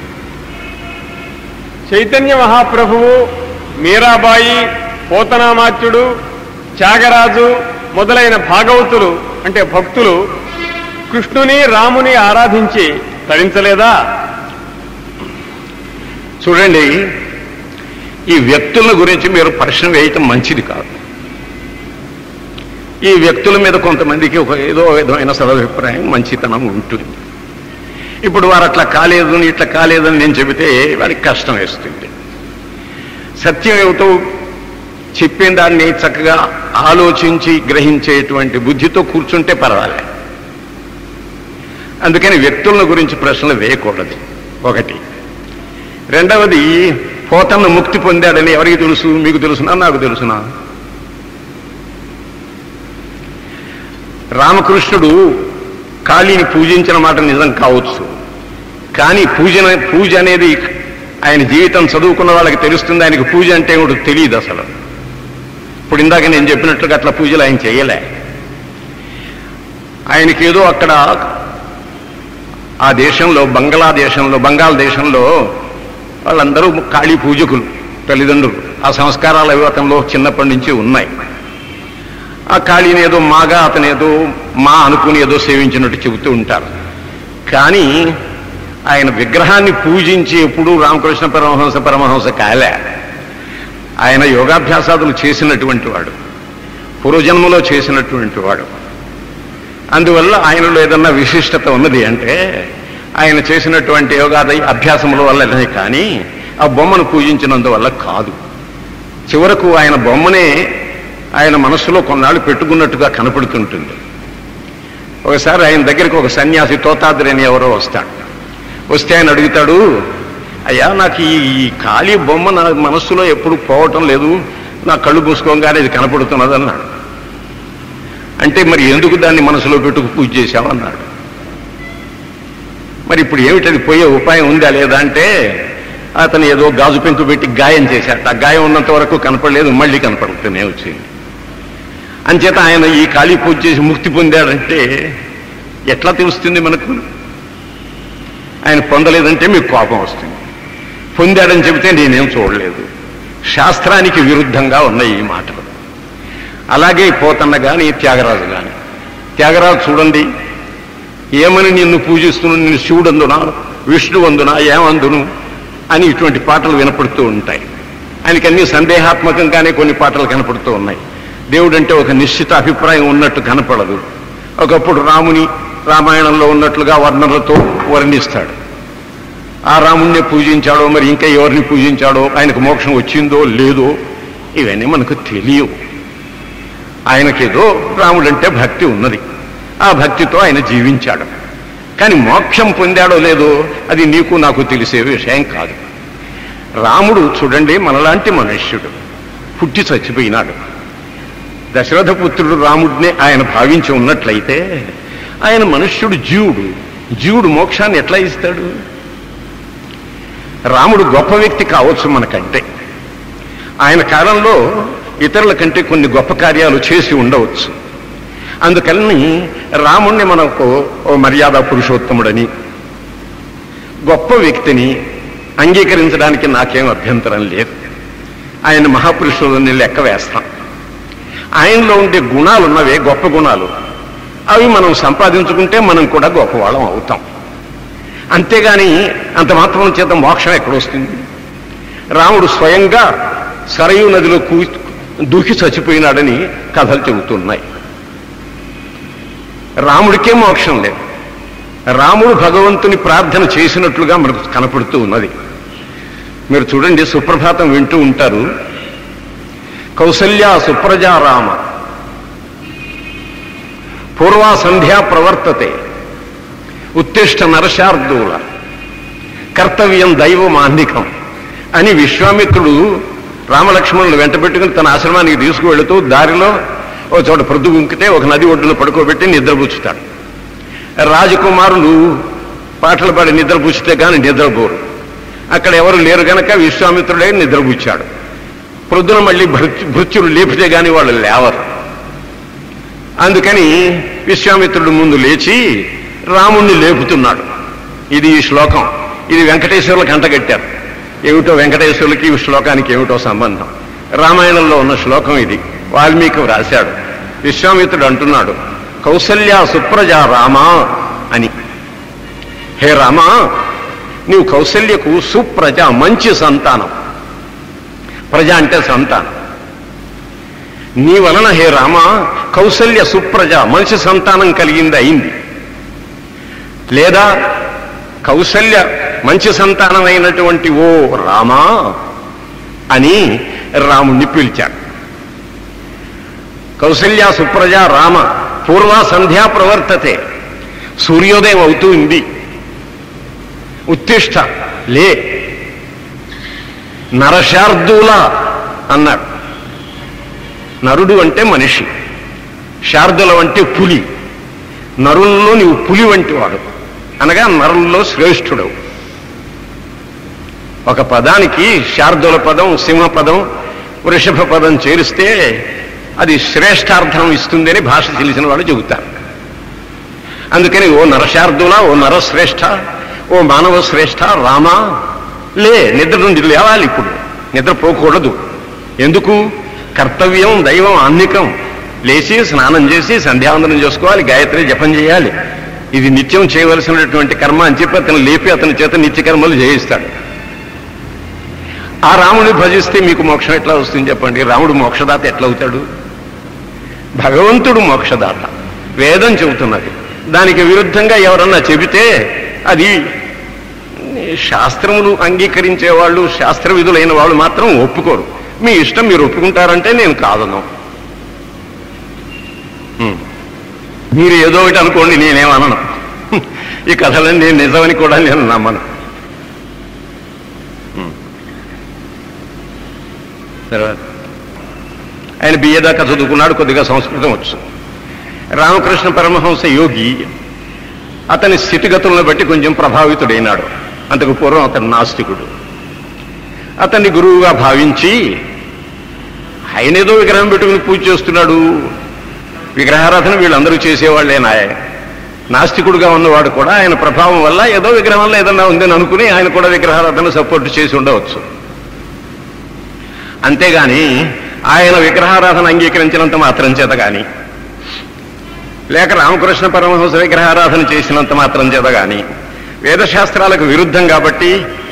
చైతన్య మహాప్రభువు మీరాబాయి పోతనామాత్యుడు త్యాగరాజు మొదలైన భాగవతులు అంటే భక్తులు కృష్ణుని రాముని ఆరాధించి తరించలేదా చూడండి ఈ వ్యక్తుల గురించి మీరు ప్రశ్న వేయటం మంచిది కాదు ఈ వ్యక్తుల మీద కొంతమందికి ఒక ఏదో విధమైన సదభిప్రాయం మంచితనం ఉంటుంది ఇప్పుడు వారు అట్లా కాలేదు ఇట్లా కాలేదని నేను చెబితే వారికి కష్టం వేస్తుంది సత్యం ఏమిటో చెప్పిన దాన్ని చక్కగా ఆలోచించి గ్రహించేటువంటి బుద్ధితో కూర్చుంటే పర్వాలేదు అందుకని వ్యక్తుల గురించి ప్రశ్నలు వేయకూడదు ఒకటి రెండవది పోతన్న ముక్తి పొందాడని ఎవరికి తెలుసు మీకు తెలుసునా నాకు తెలుసునా రామకృష్ణుడు కాళీని పూజించిన మాట నిజం కావచ్చు కానీ పూజ పూజ అనేది ఆయన జీవితం చదువుకున్న వాళ్ళకి తెలుస్తుంది ఆయనకి పూజ అంటే ఏమిటో తెలియదు అసలు ఇప్పుడు ఇందాక నేను చెప్పినట్లుగా అట్లా పూజలు ఆయన చేయలే ఆయనకి ఏదో అక్కడ ఆ దేశంలో బంగ్లాదేశంలో బంగాల్ దేశంలో వాళ్ళందరూ కాళీ పూజకులు తల్లిదండ్రులు ఆ సంస్కారాలు అవి అతనిలో చిన్నప్పటి నుంచి ఉన్నాయి ఆ కాళీని ఏదో మాగా అతనేదో మా అనుకుని ఏదో సేవించినట్టు చెబుతూ ఉంటారు కానీ ఆయన విగ్రహాన్ని పూజించి ఎప్పుడూ రామకృష్ణ పరమహంస పరమహంస కాలే ఆయన యోగాభ్యాసాదులు చేసినటువంటి వాడు పూర్వజన్మలో చేసినటువంటి వాడు అందువల్ల ఆయనలో ఏదన్నా విశిష్టత ఉన్నది అంటే ఆయన చేసినటువంటి యోగాది అభ్యాసముల వల్లనే కానీ ఆ బొమ్మను పూజించినందువల్ల కాదు చివరకు ఆయన బొమ్మనే ఆయన మనస్సులో కొన్నాళ్ళు పెట్టుకున్నట్టుగా కనపడుతుంటుంది ఒకసారి ఆయన దగ్గరికి ఒక సన్యాసి తోతాద్రి అని ఎవరో వస్తాడు వస్తే ఆయన అడుగుతాడు అయ్యా నాకు ఈ ఈ ఖాళీ బొమ్మ నా మనస్సులో ఎప్పుడు పోవటం లేదు నా కళ్ళు మూసుకోగానే ఇది కనపడుతున్నది అన్నాడు అంటే మరి ఎందుకు దాన్ని మనసులో పెట్టుకు పూజ చేశావు అన్నాడు మరి ఇప్పుడు ఏమిటది పోయే ఉపాయం ఉందా లేదా అంటే అతను ఏదో గాజు పెంకు పెట్టి గాయం చేశాట ఆ గాయం ఉన్నంత వరకు కనపడలేదు మళ్ళీ కనపడుతూనే వచ్చింది అంచేత ఆయన ఈ ఖాళీ పూజ చేసి ముక్తి పొందాడంటే ఎట్లా తెలుస్తుంది మనకు ఆయన పొందలేదంటే మీకు కోపం వస్తుంది పొందాడని చెబితే నేనేం చూడలేదు శాస్త్రానికి విరుద్ధంగా ఉన్నాయి ఈ మాటలు అలాగే పోతన్న కానీ త్యాగరాజు కానీ త్యాగరాజు చూడండి ఏమని నిన్ను పూజిస్తున్నా నిన్ను శివుడందునా విష్ణువందునా ఏమందును అని ఇటువంటి పాటలు వినపడుతూ ఉంటాయి ఆయనకి అన్ని సందేహాత్మకంగానే కొన్ని పాటలు కనపడుతూ ఉన్నాయి దేవుడు అంటే ఒక నిశ్చిత అభిప్రాయం ఉన్నట్టు కనపడదు ఒకప్పుడు రాముని రామాయణంలో ఉన్నట్లుగా వర్ణనలతో వర్ణిస్తాడు ఆ రాముణ్ణి పూజించాడో మరి ఇంకా ఎవరిని పూజించాడో ఆయనకు మోక్షం వచ్చిందో లేదో ఇవన్నీ మనకు తెలియవు ఆయనకేదో రాముడంటే భక్తి ఉన్నది ఆ భక్తితో ఆయన జీవించాడు కానీ మోక్షం పొందాడో లేదో అది నీకు నాకు తెలిసే విషయం కాదు రాముడు చూడండి మనలాంటి మనుష్యుడు పుట్టి చచ్చిపోయినాడు దశరథ పుత్రుడు రాముడినే ఆయన భావించి ఉన్నట్లయితే ఆయన మనుష్యుడు జీవుడు జీవుడు మోక్షాన్ని ఎట్లా ఇస్తాడు రాముడు గొప్ప వ్యక్తి కావచ్చు మనకంటే ఆయన కాలంలో ఇతరుల కంటే కొన్ని గొప్ప కార్యాలు చేసి ఉండవచ్చు అందుకని రాముణ్ణి మనకు ఓ మర్యాద పురుషోత్తముడని గొప్ప వ్యక్తిని అంగీకరించడానికి నాకేం అభ్యంతరం లేదు ఆయన మహాపురుషులని లెక్క వేస్తాం ఆయనలో ఉండే గుణాలు ఉన్నవే గొప్ప గుణాలు అవి మనం సంపాదించుకుంటే మనం కూడా గొప్పవాళ్ళం అవుతాం అంతేగాని అంత మాత్రం చేత మోక్షం ఎక్కడొస్తుంది రాముడు స్వయంగా సరయు నదిలో కూ దూకి చచ్చిపోయినాడని కథలు చెబుతున్నాయి రాముడికే మోక్షం లేదు రాముడు భగవంతుని ప్రార్థన చేసినట్లుగా మనకు కనపడుతూ ఉన్నది మీరు చూడండి సుప్రభాతం వింటూ ఉంటారు కౌసల్య సుప్రజారామ పూర్వా సంధ్యా ప్రవర్తతే ఉత్తిష్ట నరశార్దూల కర్తవ్యం దైవమాన్నికం అని విశ్వామిత్రుడు రామలక్ష్మణులు వెంట పెట్టుకుని తన ఆశ్రమానికి తీసుకువెళుతూ దారిలో ఓ చోట ప్రొద్దు గుంకితే ఒక నది ఒడ్డున పడుకోబెట్టి నిద్రపుచ్చుతాడు రాజకుమారులు పాటలు పాడి నిద్రపుచ్చితే కానీ నిద్రపోరు అక్కడ ఎవరు లేరు గనక విశ్వామిత్రుడే నిద్రపుచ్చాడు ప్రొద్దున మళ్ళీ భృత్యు భృత్యులు లేపితే గాని వాళ్ళు లేవరు అందుకని విశ్వామిత్రుడు ముందు లేచి రాముణ్ణి లేపుతున్నాడు ఇది ఈ శ్లోకం ఇది వెంకటేశ్వర్లకు అంటగట్టారు ఏమిటో వెంకటేశ్వరులకి ఈ శ్లోకానికి ఏమిటో సంబంధం రామాయణంలో ఉన్న శ్లోకం ఇది వాల్మీకి వ్రాశాడు విశ్వామిత్రుడు అంటున్నాడు కౌసల్య సుప్రజా రామా అని హే రామా నీవు కౌసల్యకు సుప్రజ మంచి సంతానం ప్రజ అంటే సంతానం నీ వలన హే రామ కౌసల్య సుప్రజ మంచి సంతానం కలిగింది అయింది లేదా కౌసల్య మంచి సంతానమైనటువంటి ఓ రామా అని రాముణ్ణి పిలిచాడు కౌసల్య సుప్రజ రామ పూర్వ సంధ్యా ప్రవర్తతే సూర్యోదయం అవుతూ ఉంది ఉత్తిష్ట లే నరశార్దూల అన్నాడు నరుడు అంటే మనిషి శార్దులం అంటే పులి నరుల్లో నీవు పులి వంటి వాడు అనగా నరుల్లో శ్రేష్ఠుడవు ఒక పదానికి శార్దుల పదం సింహ పదం వృషభ పదం చేరిస్తే అది శ్రేష్టార్థం ఇస్తుందని భాష తెలిసిన వాళ్ళు చెబుతారు అందుకని ఓ నరశార్దుల ఓ నరశ్రేష్ఠ ఓ మానవ శ్రేష్ఠ రామా లే నిద్ర నుండి లేవాలి ఇప్పుడు నిద్రపోకూడదు ఎందుకు కర్తవ్యం దైవం ఆన్నికం లేచి స్నానం చేసి సంధ్యావందనం చేసుకోవాలి గాయత్రి జపం చేయాలి ఇది నిత్యం చేయవలసినటువంటి కర్మ అని చెప్పి అతను లేపి అతని చేత నిత్య కర్మలు చేయిస్తాడు ఆ రాముడిని భజిస్తే మీకు మోక్షం ఎట్లా వస్తుంది చెప్పండి రాముడు మోక్షదాత ఎట్లా అవుతాడు భగవంతుడు మోక్షదాత వేదం చెబుతున్నది దానికి విరుద్ధంగా ఎవరన్నా చెబితే అది శాస్త్రములు అంగీకరించే వాళ్ళు శాస్త్ర విధులైన వాళ్ళు మాత్రం ఒప్పుకోరు మీ ఇష్టం మీరు ఒప్పుకుంటారంటే నేను కాదను ఉం. మీరు ఏదో ఒకటి అనుకోండి నేనేమనను ఈ కథలన్నీ నేను నిజమని కూడా నేను నమ్మను ఉం. తర్వాత ఆయన బిఏ దాకా చదువుకున్నాడు కొద్దిగా సంస్కృతం వచ్చు రామకృష్ణ పరమహంస యోగి అతని స్థితిగతులను బట్టి కొంచెం ప్రభావితుడైనాడు అంతకు పూర్వం అతను నాస్తికుడు అతన్ని గురువుగా భావించి ఆయన ఏదో విగ్రహం పెట్టుకుని పూజ చేస్తున్నాడు విగ్రహారాధన వీళ్ళందరూ చేసేవాళ్లేనాయ నాస్తికుడుగా ఉన్నవాడు కూడా ఆయన ప్రభావం వల్ల ఏదో విగ్రహంలో ఏదన్నా ఉందని అనుకుని ఆయన కూడా విగ్రహారాధన సపోర్ట్ చేసి ఉండవచ్చు అంతేగాని ఆయన విగ్రహారాధన అంగీకరించినంత మాత్రం చేత కానీ లేక రామకృష్ణ పరమహంస విగ్రహారాధన చేసినంత మాత్రం చేత కానీ వేదశాస్త్రాలకు విరుద్ధం కాబట్టి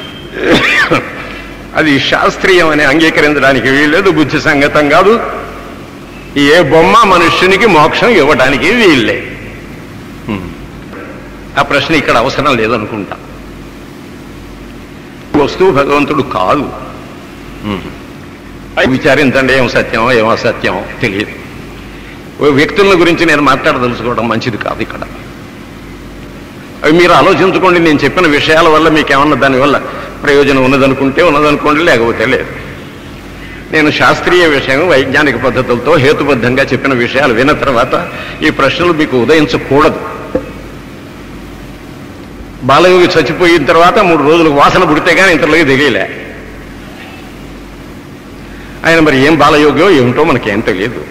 అది శాస్త్రీయం అని అంగీకరించడానికి వీల్లేదు బుద్ధి సంగతం కాదు ఏ బొమ్మ మనుష్యునికి మోక్షం ఇవ్వడానికి వీల్లే హ్మ్. ఆ ప్రశ్న ఇక్కడ అవసరం లేదనుకుంటా వస్తువు భగవంతుడు కాదు హ్మ్. విచారించండి ఏం సత్యమో ఏం అసత్యమో తెలియదు ఓ వ్యక్తుల గురించి నేను మాట్లాడదలుచుకోవడం మంచిది కాదు ఇక్కడ అవి మీరు ఆలోచించుకోండి నేను చెప్పిన విషయాల వల్ల మీకు ఏమన్నా దానివల్ల ప్రయోజనం ఉన్నదనుకుంటే ఉన్నదనుకోండి లేకపోతే లేదు నేను శాస్త్రీయ విషయం వైజ్ఞానిక పద్ధతులతో హేతుబద్ధంగా చెప్పిన విషయాలు విన్న తర్వాత ఈ ప్రశ్నలు మీకు ఉదయించకూడదు బాలయోగి చచ్చిపోయిన తర్వాత మూడు రోజులకు వాసన పుడితే కానీ ఇంతలోకి దిగలే ఆయన మరి ఏం బాలయోగ్యో ఏమిటో మనకేం తెలియదు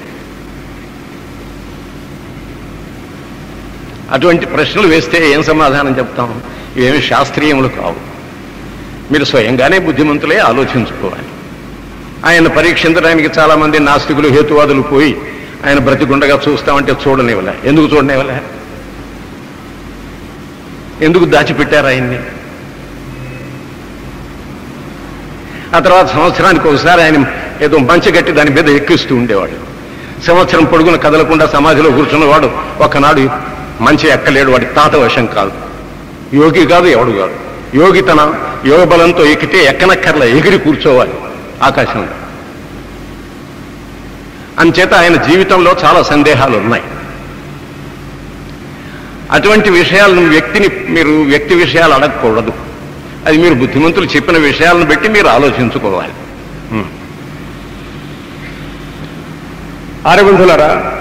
అటువంటి ప్రశ్నలు వేస్తే ఏం సమాధానం చెప్తాం ఇవేమి శాస్త్రీయములు కావు మీరు స్వయంగానే బుద్ధిమంతులే ఆలోచించుకోవాలి ఆయన పరీక్షించడానికి చాలా మంది నాస్తికులు హేతువాదులు పోయి ఆయన బ్రతికుండగా చూస్తామంటే చూడనివ్వలే ఎందుకు చూడనివ్వలే ఎందుకు దాచిపెట్టారు ఆయన్ని ఆ తర్వాత సంవత్సరానికి ఒకసారి ఆయన ఏదో మంచి గట్టి దాని మీద ఎక్కిస్తూ ఉండేవాడు సంవత్సరం పొడుగున కదలకుండా సమాధిలో కూర్చున్నవాడు ఒకనాడు మంచి ఎక్కలేడు వాడి తాత వశం కాదు యోగి కాదు ఎవడు కాదు యోగి తన యోగ బలంతో ఎక్కితే ఎక్కనక్కర్ల ఎగిరి కూర్చోవాలి ఆకాశంలో అంచేత ఆయన జీవితంలో చాలా సందేహాలు ఉన్నాయి అటువంటి విషయాలను వ్యక్తిని మీరు వ్యక్తి విషయాలు అడగకూడదు అది మీరు బుద్ధిమంతులు చెప్పిన విషయాలను బట్టి మీరు ఆలోచించుకోవాలి ఆరబంధులారా